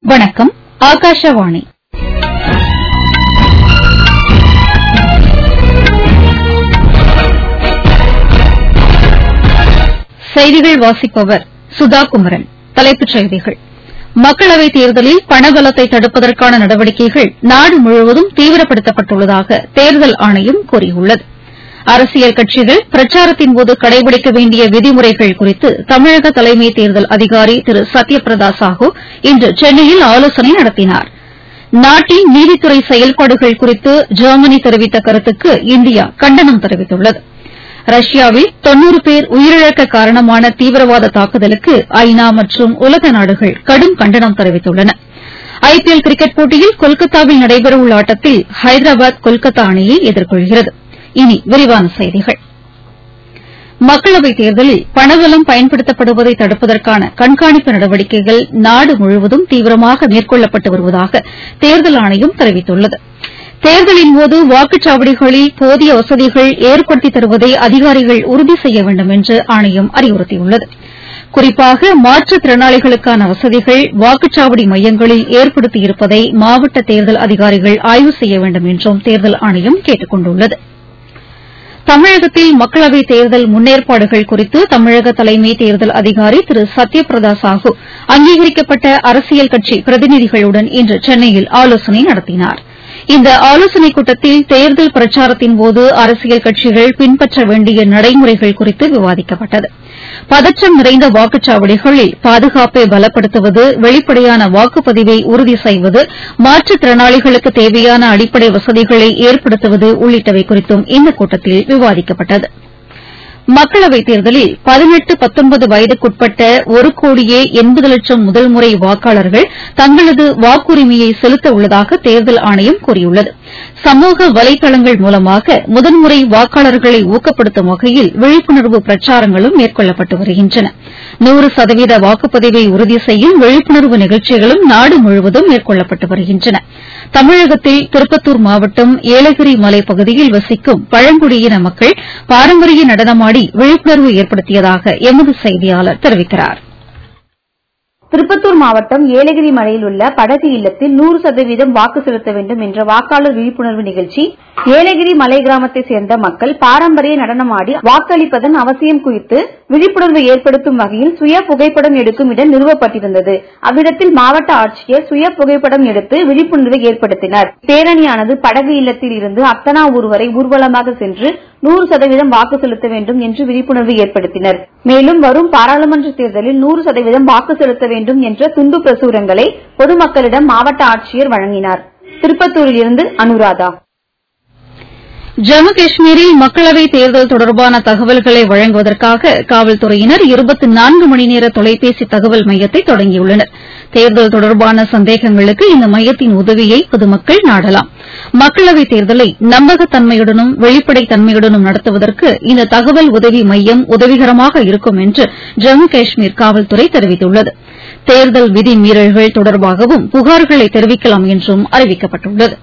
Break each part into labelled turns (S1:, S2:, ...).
S1: வணக்கம் ஆகாஷவாணி செய்திகள் வாசிப்பவர் சுதா குமரன் தலைப்புச் செய்திகள் மக்களவைத் தேர்தலில் பணபலத்தை தடுப்பதற்கான நடவடிக்கைகள் நாடு முழுவதும் தீவிரப்படுத்தப்பட்டுள்ளதாக தேர்தல் ஆணையம் கூறியுள்ளது அரசியல் கட்சிகள் பிரச்சாரத்தின்போது கடைபிடிக்க வேண்டிய விதிமுறைகள் குறித்து தமிழக தலைமை தேர்தல் அதிகாரி திரு சத்யபிரதா சாஹூ இன்று சென்னையில் ஆலோசனை நடத்தினார் நாட்டின் நீதித்துறை செயல்பாடுகள் குறித்து ஜெர்மனி தெரிவித்த கருத்துக்கு இந்தியா கண்டனம் தெரிவித்துள்ளது ரஷ்யாவில் தொன்னூறு பேர் உயிரிழக்க காரணமான தீவிரவாத தாக்குதலுக்கு ஐநா மற்றும் உலக நாடுகள் கடும் கண்டனம் தெரிவித்துள்ளன ஐபிஎல் கிரிக்கெட் போட்டியில் கொல்கத்தாவில் நடைபெறவுள்ள ஆட்டத்தில் ஹைதராபாத் கொல்கத்தா அணியை எதிர்கொள்கிறது இனி விரிவான செய்திகள் மக்களவைத் தேர்தலில் பணபலம் பயன்படுத்தப்படுவதை தடுப்பதற்கான கண்காணிப்பு நடவடிக்கைகள் நாடு முழுவதும் தீவிரமாக மேற்கொள்ளப்பட்டு வருவதாக தேர்தல் ஆணையம் தெரிவித்துள்ளது தேர்தலின்போது வாக்குச்சாவடிகளில் போதிய வசதிகள் ஏற்படுத்தி தருவதை அதிகாரிகள் உறுதி செய்ய வேண்டும் என்று ஆணையம் அறிவுறுத்தியுள்ளது குறிப்பாக மாற்றுத் திறனாளிகளுக்கான வசதிகள் வாக்குச்சாவடி மையங்களில் ஏற்படுத்தியிருப்பதை மாவட்ட தேர்தல் அதிகாரிகள் ஆய்வு செய்ய வேண்டும் என்றும் தேர்தல் ஆணையம் கேட்டுக் கொண்டுள்ளது தமிழகத்தில் மக்களவைத் தேர்தல் முன்னேற்பாடுகள் குறித்து தமிழக தலைமை தேர்தல் அதிகாரி திரு சத்யபிரதா சாஹூ அங்கீகரிக்கப்பட்ட அரசியல் கட்சி பிரதிநிதிகளுடன் இன்று சென்னையில் ஆலோசனை நடத்தினார் இந்த ஆலோசனைக் கூட்டத்தில் தேர்தல் பிரச்சாரத்தின்போது அரசியல் கட்சிகள் பின்பற்ற வேண்டிய நடைமுறைகள் குறித்து விவாதிக்கப்பட்டது பதற்றம் நிறைந்த வாக்குச்சாவடிகளில் பாதுகாப்பை பலப்படுத்துவது வெளிப்படையான வாக்குப்பதிவை உறுதி செய்வது மாற்றுத் திறனாளிகளுக்கு தேவையான அடிப்படை வசதிகளை ஏற்படுத்துவது உள்ளிட்டவை குறித்தும் இந்த கூட்டத்தில் விவாதிக்கப்பட்டது மக்களவைத் தேர்தலில் பதினெட்டு பத்தொன்பது வயதுக்குட்பட்ட ஒரு கோடியே எண்பது லட்சம் முதல்முறை வாக்காளர்கள் தங்களது வாக்குரிமையை செலுத்த உள்ளதாக தேர்தல் ஆணையம் கூறியுள்ளது சமூக வலைதளங்கள் மூலமாக முதன்முறை வாக்காளர்களை ஊக்கப்படுத்தும் வகையில் விழிப்புணர்வு பிரச்சாரங்களும் மேற்கொள்ளப்பட்டு வருகின்றன நூறு சதவீத வாக்குப்பதிவை உறுதி செய்யும் விழிப்புணர்வு நிகழ்ச்சிகளும் நாடு முழுவதும் மேற்கொள்ளப்பட்டு வருகின்றன தமிழகத்தில் திருப்பத்தூர் மாவட்டம் ஏலகிரி மலைப்பகுதியில் வசிக்கும் பழங்குடியின மக்கள் பாரம்பரிய நடனமாடி விழிப்புணர்வு ஏற்படுத்தியதாக எமது செய்தியாளர் தெரிவிக்கிறார்
S2: திருப்பத்தூர் மாவட்டம் ஏலகிரி மலையில் உள்ள படகு இல்லத்தில் நூறு சதவீதம் வாக்கு செலுத்த வேண்டும் என்ற வாக்காளர் விழிப்புணர்வு நிகழ்ச்சி ஏலகிரி மலை கிராமத்தை சேர்ந்த மக்கள் பாரம்பரிய நடனமாடி வாக்களிப்பதன் அவசியம் குறித்து விழிப்புணர்வு ஏற்படுத்தும் வகையில் சுய புகைப்படம் எடுக்கும் இடம் நிறுவப்பட்டிருந்தது அவ்விடத்தில் மாவட்ட ஆட்சியர் சுய புகைப்படம் எடுத்து விழிப்புணர்வை ஏற்படுத்தினார் பேரணியானது படகு இல்லத்தில் இருந்து அத்தனா ஊர் வரை ஊர்வலமாக சென்று நூறு சதவீதம் வாக்கு செலுத்த வேண்டும் என்று விழிப்புணர்வு ஏற்படுத்தினர் மேலும் வரும் பாராளுமன்ற தேர்தலில் நூறு சதவீதம் வாக்கு செலுத்த வேண்டும் என்ற துண்டு பிரசுரங்களை பொதுமக்களிடம் மாவட்ட ஆட்சியர் வழங்கினார் திருப்பத்தூரில் இருந்து அனுராதா
S1: ஜம்மு காஷ்மீரில் மக்களவைத் தேர்தல் தொடர்பான தகவல்களை வழங்குவதற்காக காவல்துறையினர் இருபத்தி நான்கு மணி நேர தொலைபேசி தகவல் மையத்தை தொடங்கியுள்ளனர் தேர்தல் தொடர்பான சந்தேகங்களுக்கு இந்த மையத்தின் உதவியை பொதுமக்கள் நாடலாம் மக்களவைத் தேர்தலை நம்பகத்தன்மையுடனும் வெளிப்படைத் தன்மையுடனும் நடத்துவதற்கு இந்த தகவல் உதவி மையம் உதவிகரமாக இருக்கும் என்று ஜம்மு காஷ்மீர் காவல்துறை தெரிவித்துள்ளது தேர்தல் விதிமீறல்கள் தொடர்பாகவும் புகார்களை தெரிவிக்கலாம் என்றும் அறிவிக்கப்பட்டுள்ளது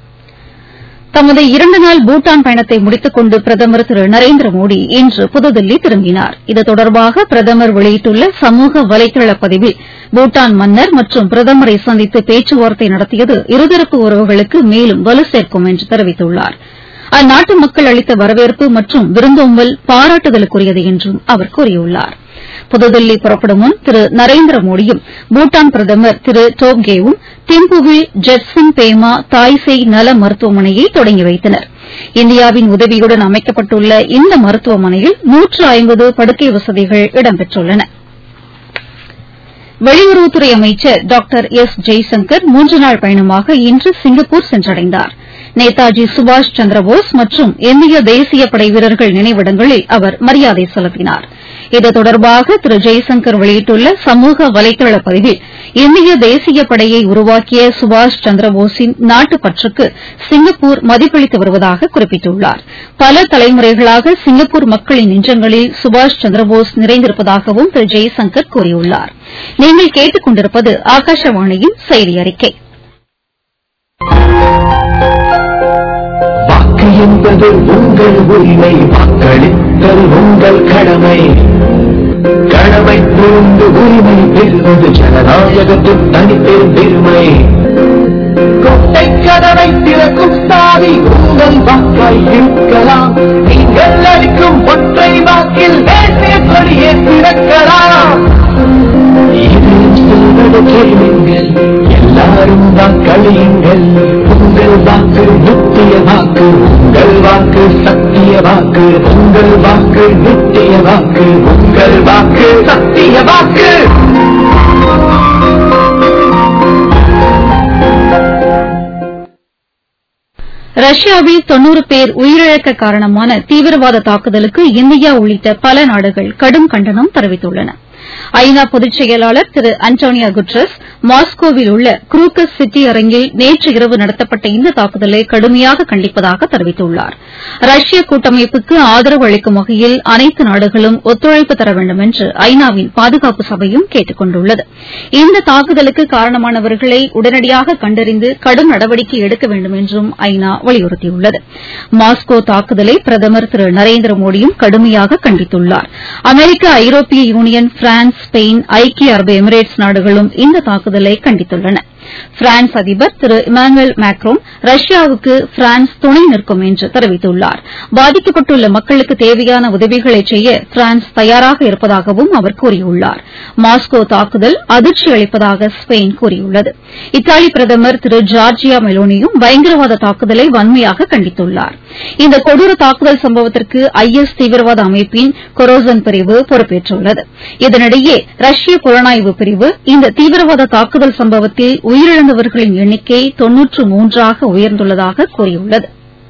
S1: தமது இரண்டு நாள் பூட்டான் பயணத்தை முடித்துக் கொண்டு பிரதமர் திரு நரேந்திர மோடி இன்று புதுதில்லி திரும்பினார் இது தொடர்பாக பிரதமர் வெளியிட்டுள்ள சமூக வலைதள பதிவில் பூட்டான் மன்னர் மற்றும் பிரதமரை சந்தித்து பேச்சுவார்த்தை நடத்தியது இருதரப்பு உறவுகளுக்கு மேலும் வலு சேர்க்கும் என்று தெரிவித்துள்ளார் அந்நாட்டு மக்கள் அளித்த வரவேற்பு மற்றும் விருந்தோம்பல் பாராட்டுதலுக்குரியது என்றும் அவர் கூறியுள்ளார் புதுதில்லி புறப்படும் முன் திரு நரேந்திர மோடியும் பூட்டான் பிரதமர் திரு டோப்கேவும் திம்புவில் ஜெட்சன் பேமா தாய்சேய் நல மருத்துவமனையை தொடங்கி வைத்தனர் இந்தியாவின் உதவியுடன் அமைக்கப்பட்டுள்ள இந்த மருத்துவமனையில் நூற்று ஐம்பது படுக்கை வசதிகள் இடம்பெற்றுள்ளன வெளியுறவுத்துறை அமைச்சர் டாக்டர் எஸ் ஜெய்சங்கர் மூன்று நாள் பயணமாக இன்று சிங்கப்பூர் சென்றடைந்தார் நேதாஜி சுபாஷ் சந்திரபோஸ் மற்றும் இந்திய தேசிய படை வீரர்கள் நினைவிடங்களில் அவர் மரியாதை செலுத்தினார் இது தொடர்பாக திரு ஜெய்சங்கர் வெளியிட்டுள்ள சமூக வலைதள பதிவில் இந்திய தேசிய படையை உருவாக்கிய சுபாஷ் சந்திரபோஸின் நாட்டுப்பற்றுக்கு சிங்கப்பூர் மதிப்பளித்து வருவதாக குறிப்பிட்டுள்ளார் பல தலைமுறைகளாக சிங்கப்பூர் மக்களின் நெஞ்சங்களில் சுபாஷ் சந்திரபோஸ் நிறைந்திருப்பதாகவும் திரு ஜெய்சங்கர் கூறியுள்ளார் நீங்கள் கேட்டுக் கொண்டிருப்பது ஆகாஷவாணியின் செய்தி அறிக்கை
S3: வாக்கு என்பது உங்கள் உரிமை வாக்களித்தல் உங்கள் கடமை கடமை புரிந்து உரிமை பெறுவது ஜனநாயகத்தின் தனிப்பெரும் பெருமை கொட்டை கதவை திறக்கும் சாவி உங்கள் வாக்காய் இருக்கலாம் நீங்கள் அளிக்கும் ஒற்றை வாக்கில் தேசிய கொடியை திறக்கலாம் இது சொல்வது கேளுங்கள் எல்லாரும் வாக்களியுங்கள் உங்கள் வாக்கு நித்திய வாக்கு உங்கள் வாக்கு சத்திய வாக்கு உங்கள் வாக்கு நித்திய வாக்கு உங்கள் வாக்கு சத்திய வாக்கு
S1: ரஷ்யாவில் தொன்னூறு பேர் உயிரிழக்க காரணமான தீவிரவாத தாக்குதலுக்கு இந்தியா உள்ளிட்ட பல நாடுகள் கடும் கண்டனம் தெரிவித்துள்ளன ஐநா பொதுச் செயலாளர் திரு அன்டோனியா குட்ரஸ் மாஸ்கோவில் உள்ள குரூக்கஸ் சிட்டி அரங்கில் நேற்று இரவு நடத்தப்பட்ட இந்த தாக்குதலை கடுமையாக கண்டிப்பதாக தெரிவித்துள்ளார் ரஷ்ய கூட்டமைப்புக்கு ஆதரவு அளிக்கும் வகையில் அனைத்து நாடுகளும் ஒத்துழைப்பு தர வேண்டும் என்று ஐநாவின் பாதுகாப்பு சபையும் கேட்டுக் கொண்டுள்ளது இந்த தாக்குதலுக்கு காரணமானவர்களை உடனடியாக கண்டறிந்து கடும் நடவடிக்கை எடுக்க வேண்டும் என்றும் ஐநா வலியுறுத்தியுள்ளது மாஸ்கோ தாக்குதலை பிரதமர் திரு நரேந்திர மோடியும் கடுமையாக கண்டித்துள்ளார் அமெரிக்க ஐரோப்பிய யூனியன் பிரான்ஸ் ஸ்பெயின் ஐக்கிய அரபு எமிரேட்ஸ் நாடுகளும் இந்த தாக்குதலை கண்டித்துள்ளன பிரான்ஸ் அதிபர் திரு இமானுவேல் மேக்ரோன் ரஷ்யாவுக்கு பிரான்ஸ் துணை நிற்கும் என்று தெரிவித்துள்ளார் பாதிக்கப்பட்டுள்ள மக்களுக்கு தேவையான உதவிகளை செய்ய பிரான்ஸ் தயாராக இருப்பதாகவும் அவர் கூறியுள்ளார் மாஸ்கோ தாக்குதல் அதிர்ச்சி அளிப்பதாக ஸ்பெயின் கூறியுள்ளது இத்தாலி பிரதமர் திரு ஜார்ஜியா மெலோனியும் பயங்கரவாத தாக்குதலை வன்மையாக கண்டித்துள்ளார் இந்த கொடூர தாக்குதல் சம்பவத்திற்கு ஐஎஸ் தீவிரவாத அமைப்பின் கொரோசன் பிரிவு பொறுப்பேற்றுள்ளது இதனிடையே ரஷ்ய புலனாய்வு பிரிவு இந்த தீவிரவாத தாக்குதல் சம்பவத்தில் உயிரிழந்தவர்களின் எண்ணிக்கை தொன்னூற்று மூன்றாக உயர்ந்துள்ளதாக கூறியுள்ளது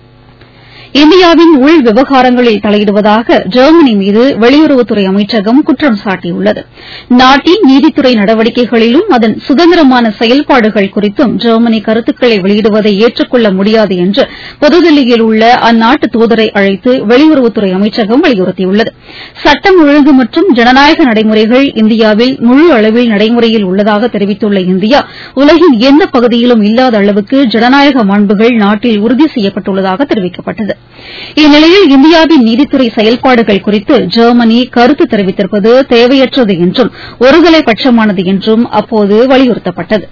S1: இந்தியாவின் உள் விவகாரங்களில் தலையிடுவதாக ஜெர்மனி மீது வெளியுறவுத்துறை அமைச்சகம் குற்றம் சாட்டியுள்ளது நாட்டின் நீதித்துறை நடவடிக்கைகளிலும் அதன் சுதந்திரமான செயல்பாடுகள் குறித்தும் ஜெர்மனி கருத்துக்களை வெளியிடுவதை ஏற்றுக்கொள்ள முடியாது என்று புதுதில்லியில் உள்ள அந்நாட்டு தூதரை அழைத்து வெளியுறவுத்துறை அமைச்சகம் வலியுறுத்தியுள்ளது சட்டம் ஒழுங்கு மற்றும் ஜனநாயக நடைமுறைகள் இந்தியாவில் முழு அளவில் நடைமுறையில் உள்ளதாக தெரிவித்துள்ள இந்தியா உலகின் எந்த பகுதியிலும் இல்லாத அளவுக்கு ஜனநாயக மாண்புகள் நாட்டில் உறுதி செய்யப்பட்டுள்ளதாக தெரிவிக்கப்பட்டது இந்நிலையில் இந்தியாவின் நீதித்துறை செயல்பாடுகள் குறித்து ஜெர்மனி கருத்து தெரிவித்திருப்பது தேவையற்றது என்றும் ஒருதலை பட்சமானது என்றும் அப்போது வலியுறுத்தப்பட்டது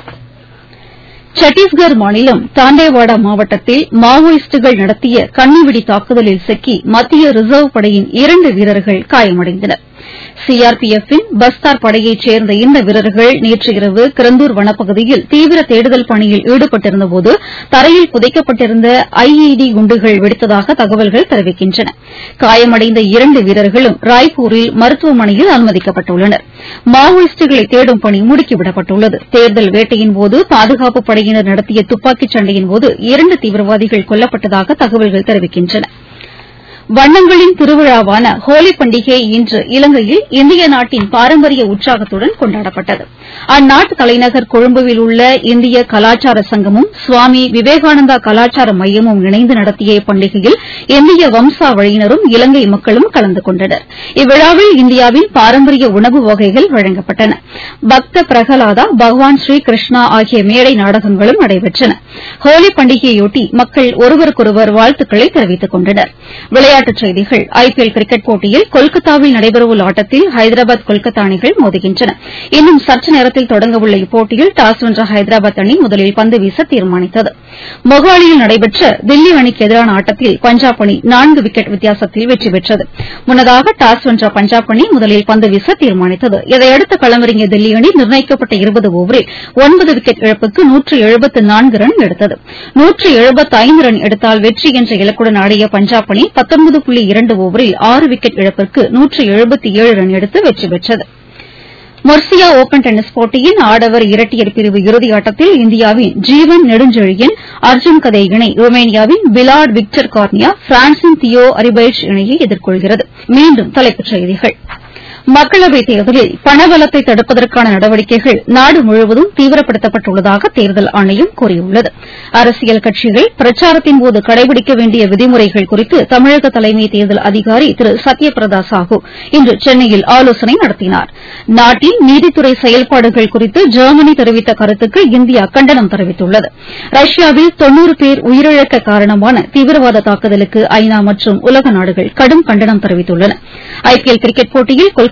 S1: சத்தீஸ்கர் மாநிலம் தாண்டேவாடா மாவட்டத்தில் மாவோயிஸ்டுகள் நடத்திய கண்ணிவெடி தாக்குதலில் சிக்கி மத்திய ரிசர்வ் படையின் இரண்டு வீரர்கள் காயமடைந்தனர் சிஆர்பிஎஃப்பின் பஸ்தார் படையைச் சேர்ந்த இந்த வீரர்கள் நேற்று இரவு கிரந்தூர் வனப்பகுதியில் தீவிர தேடுதல் பணியில் ஈடுபட்டிருந்தபோது தரையில் புதைக்கப்பட்டிருந்த ஐஇடி குண்டுகள் வெடித்ததாக தகவல்கள் தெரிவிக்கின்றன காயமடைந்த இரண்டு வீரர்களும் ராய்ப்பூரில் மருத்துவமனையில் அனுமதிக்கப்பட்டுள்ளனர் மாவோயிஸ்டுகளை தேடும் பணி முடுக்கிவிடப்பட்டுள்ளது தேர்தல் வேட்டையின்போது பாதுகாப்பு படையினர் நடத்திய துப்பாக்கிச் சண்டையின்போது இரண்டு தீவிரவாதிகள் கொல்லப்பட்டதாக தகவல்கள் தெரிவிக்கின்றன வண்ணங்களின் திருவிழாவான ஹோலி பண்டிகை இன்று இலங்கையில் இந்திய நாட்டின் பாரம்பரிய உற்சாகத்துடன் கொண்டாடப்பட்டது அந்நாட்டு தலைநகர் கொழும்புவில் உள்ள இந்திய கலாச்சார சங்கமும் சுவாமி விவேகானந்தா கலாச்சார மையமும் இணைந்து நடத்திய இப்பண்டிகையில் இந்திய வம்சாவழியினரும் இலங்கை மக்களும் கலந்து கொண்டனர் இவ்விழாவில் இந்தியாவின் பாரம்பரிய உணவு வகைகள் வழங்கப்பட்டன பக்த பிரகலாதா பகவான் ஸ்ரீ கிருஷ்ணா ஆகிய மேடை நாடகங்களும் நடைபெற்றன ஹோலி பண்டிகையொட்டி மக்கள் ஒருவருக்கொருவர் வாழ்த்துக்களை தெரிவித்துக் கொண்டனர் விளையாட்டுச் செய்திகள் ஐபிஎல் கிரிக்கெட் போட்டியில் கொல்கத்தாவில் நடைபெறவுள்ள ஆட்டத்தில் ஹைதராபாத் கொல்கத்தா அணிகள் மோதுகின்றன இன்னும் சற்று நேரத்தில் தொடங்கவுள்ள இப்போட்டியில் டாஸ் வென்ற ஹைதராபாத் அணி முதலில் பந்து வீச தீர்மானித்தது மொகாலியில் நடைபெற்ற தில்லி அணிக்கு எதிரான ஆட்டத்தில் பஞ்சாப் அணி நான்கு விக்கெட் வித்தியாசத்தில் வெற்றி பெற்றது முன்னதாக டாஸ் வென்ற பஞ்சாப் அணி முதலில் பந்து வீச தீர்மானித்தது இதையடுத்து களமிறங்கிய தில்லி அணி நிர்ணயிக்கப்பட்ட இருபது ஓவரில் ஒன்பது விக்கெட் இழப்புக்கு நூற்று எழுபத்து நான்கு ரன் எடுத்தது நூற்று எழுபத்தைந்து ரன் எடுத்தால் வெற்றி என்ற இலக்குடன் ஆடிய பஞ்சாப் அணி பத்தொன்பது புள்ளி இரண்டு ஓவரில் ஆறு விக்கெட் இழப்பிற்கு நூற்று எழுபத்தி ஏழு ரன் எடுத்து வெற்றி பெற்றது மொர்சியா ஓபன் டென்னிஸ் போட்டியின் ஆடவர் இரட்டையர் பிரிவு இறுதியாட்டத்தில் இந்தியாவின் ஜீவன் நெடுஞ்செழியன் அர்ஜுன் கதே இணை ருமேனியாவின் பிலாட் விக்டர் கார்னியா பிரான்சின் தியோ அரிபைச் இணையை எதிர்கொள்கிறது மீண்டும் தலைப்புச் செய்திகள் மக்களவைத் தேர்தலில் பணபலத்தை தடுப்பதற்கான நடவடிக்கைகள் நாடு முழுவதும் தீவிரப்படுத்தப்பட்டுள்ளதாக தேர்தல் ஆணையம் கூறியுள்ளது அரசியல் கட்சிகள் பிரச்சாரத்தின்போது கடைபிடிக்க வேண்டிய விதிமுறைகள் குறித்து தமிழக தலைமை தேர்தல் அதிகாரி திரு சத்யபிரதா சாஹூ இன்று சென்னையில் ஆலோசனை நடத்தினார் நாட்டின் நீதித்துறை செயல்பாடுகள் குறித்து ஜெர்மனி தெரிவித்த கருத்துக்கு இந்தியா கண்டனம் தெரிவித்துள்ளது ரஷ்யாவில் தொன்னூறு பேர் உயிரிழக்க காரணமான தீவிரவாத தாக்குதலுக்கு ஐநா மற்றும் உலக நாடுகள் கடும் கண்டனம் தெரிவித்துள்ளன ஐபிஎல் கிரிக்கெட் போட்டியில் கொல்கத்தா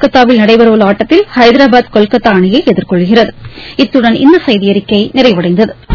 S1: கொல்கத்தாவில் நடைபெறவுள்ள ஆட்டத்தில் ஹைதராபாத் கொல்கத்தா அணியை எதிர்கொள்கிறது இத்துடன் இந்த செய்தியறிக்கை நிறைவடைந்தது